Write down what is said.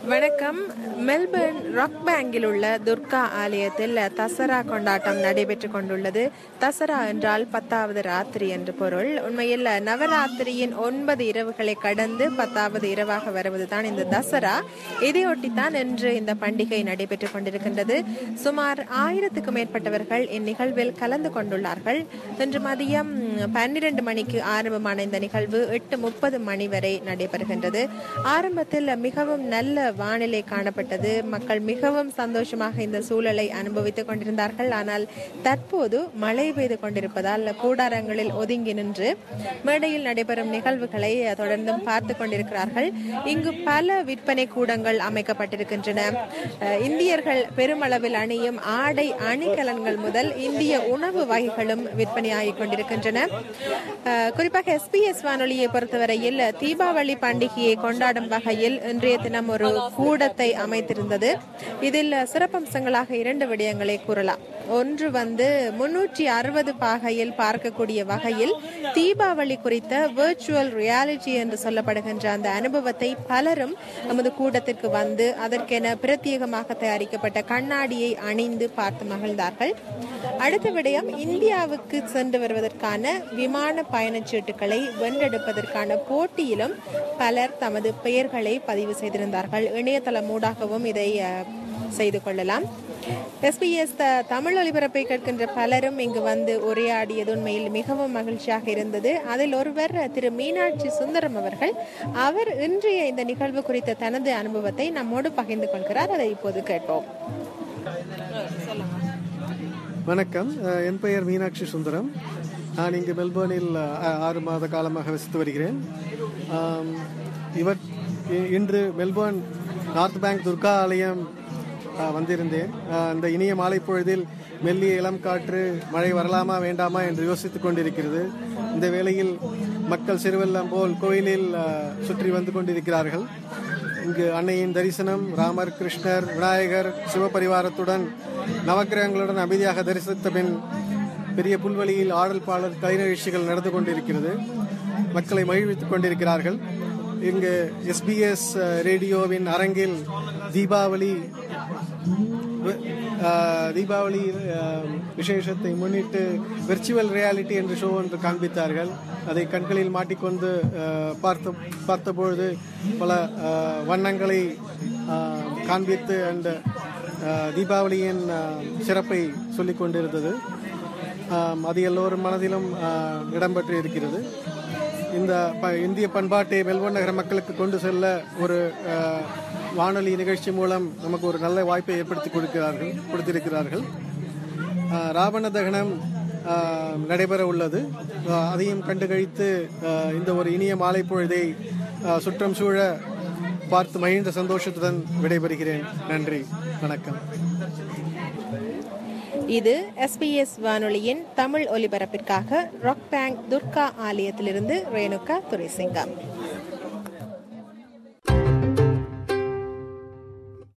வணக்கம் Melbourne rock பேங்கில் உள்ள துர்கா ஆலயத்தில் தசரா கொண்டாட்டம் நடைபெற்றுக் கொண்டுள்ளது தசரா என்றால் பத்தாவது ராத்திரி என்று பொருள் உண்மையில் நவராத்திரியின் ஒன்பது இரவுகளை கடந்து பத்தாவது இரவாக வருவதுதான் இந்த தசரா இதையொட்டித்தான் இன்று இந்த பண்டிகை நடைபெற்றுக் கொண்டிருக்கின்றது சுமார் ஆயிரத்துக்கும் மேற்பட்டவர்கள் இந்நிகழ்வில் கலந்து கொண்டுள்ளார்கள் இன்று மதியம் பன்னிரண்டு மணிக்கு ஆரம்பமான இந்த நிகழ்வு எட்டு முப்பது மணி வரை நடைபெறுகின்றது ஆரம்பத்தில் மிகவும் நல்ல வானிலை காணப்பட்டது மக்கள் மிகவும் சந்தோஷமாக இந்த சூழலை அனுபவித்துக் கொண்டிருந்தார்கள் ஆனால் தற்போது மழை பெய்து கொண்டிருப்பதால் கூடாரங்களில் ஒதுங்கி நின்று மேடையில் நடைபெறும் நிகழ்வுகளை தொடர்ந்தும் பார்த்து கொண்டிருக்கிறார்கள் இங்கு பல விற்பனை கூடங்கள் அமைக்கப்பட்டிருக்கின்றன அஹ், இந்தியர்கள் பெருமளவில் அணியும் ஆடை அணிகலன்கள் முதல் இந்திய உணவு வகைகளும் விற்பனையாகிக் கொண்டிருக்கின்றன அஹ், குறிப்பாக எஸ்பிஎஸ் வானொலியை பொறுத்தவரையில் தீபாவளி பண்டிகையை கொண்டாடும் வகையில் இன்றைய தினம் ஒரு கூடத்தை அமைத்திருந்தது இதில் சிறப்பம்சங்களாக இரண்டு விடயங்களை கூறலாம் ஒன்று வந்து முன்னூற்றி அறுபது பாகையில் பார்க்கக்கூடிய வகையில் தீபாவளி குறித்த விர்ச்சுவல் ரியாலிட்டி என்று சொல்லப்படுகின்ற அந்த அனுபவத்தை பலரும் நமது கூட்டத்திற்கு வந்து அதற்கென பிரத்யேகமாக தயாரிக்கப்பட்ட கண்ணாடியை அணிந்து பார்த்து மகிழ்ந்தார்கள் அடுத்த விடயம் இந்தியாவுக்கு சென்று வருவதற்கான விமான பயணச்சீட்டுகளை வென்றெடுப்பதற்கான போட்டியிலும் பலர் தமது பெயர்களை பதிவு செய்திருந்தார்கள் இணையதளம் ஊடாகவும் இதை அஹ், செய்து கொள்ளலாம் எஸ்பிஎஸ் தமிழ் ஒலிபரப்பை கேட்கின்ற பலரும் இங்கு வந்து உரையாடியது உண்மையில் மிகவும் மகிழ்ச்சியாக இருந்தது அதில் ஒருவர் திரு மீனாட்சி சுந்தரம் அவர்கள் அவர் இன்றைய இந்த நிகழ்வு குறித்த தனது அனுபவத்தை நம்மோடு பகிர்ந்து கொள்கிறார் அதை இப்போது கேட்போம் வணக்கம் அஹ், என் பெயர் மீனாட்சி சுந்தரம் நான் இங்கு மெல்போர்னில் அஹ், ஆறு மாத காலமாக வசித்து வருகிறேன் ஆம், இவர் இ- இன்று மெல்போர்ன் நார்த் பேங்க் துர்கா ஆலயம் அஹ், வந்திருந்தேன் அஹ், அந்த இனிய மாலை பொழுதில் மெல்லிய இளம் காற்று மழை வரலாமா வேண்டாமா என்று யோசித்துக் கொண்டிருக்கிறது இந்த வேளையில் மக்கள் சிறுவெல்லம் போல் கோயிலில் அஹ், சுற்றி வந்து கொண்டிருக்கிறார்கள் இங்கு அன்னையின் தரிசனம் ராமர் கிருஷ்ணர் விநாயகர் சிவபரிவாரத்துடன் நவக்கிரகங்களுடன் அமைதியாக தரிசித்த பின் பெரிய புல்வெளியில் ஆடல் பாடல் கலை நிகழ்ச்சிகள் நடந்து கொண்டிருக்கிறது மக்களை மகிழ்வித்துக் கொண்டிருக்கிறார்கள் இங்கு எஸ்பிஎஸ் ரேடியோவின் அரங்கில் தீபாவளி அஹ், தீபாவளி அஹ், விசேஷத்தை முன்னிட்டு விர்ச்சுவல் ரியாலிட்டி என்ற ஷோ ஒன்று காண்பித்தார்கள் அதை கண்களில் மாட்டிக்கொண்டு அஹ், பார்த்த பார்த்தபொழுது பல அஹ், வண்ணங்களை அஹ், காண்பித்து அந்த தீபாவளியின் அஹ், சிறப்பை சொல்லிக் கொண்டிருந்தது ஆம், அது எல்லோரும் மனதிலும் அஹ், இடம்பெற்று இருக்கிறது இந்த ப- இந்திய பண்பாட்டை மெல்போர்ன் நகர மக்களுக்கு கொண்டு செல்ல ஒரு அஹ், வானொலி நிகழ்ச்சி மூலம் நமக்கு ஒரு நல்ல வாய்ப்பை ஏற்படுத்தி கொடுக்கிறார்கள் கொடுத்திருக்கிறார்கள் அஹ், ராவண தகனம் அஹ், நடைபெற உள்ளது அஹ், அதையும் கண்டு கழித்து அஹ், இந்த ஒரு இனிய மாலை பொழுதை அஹ், சுற்றம் சூழ பார்த்து மகிழ்ந்த சந்தோஷத்துடன் விடைபெறுகிறேன் நன்றி வணக்கம் இது எஸ்பிஎஸ் வானொலியின் தமிழ் ஒலிபரப்பிற்காக ராக் பேங்க் துர்கா ஆலயத்திலிருந்து ரேணுகா துரைசிங்கம்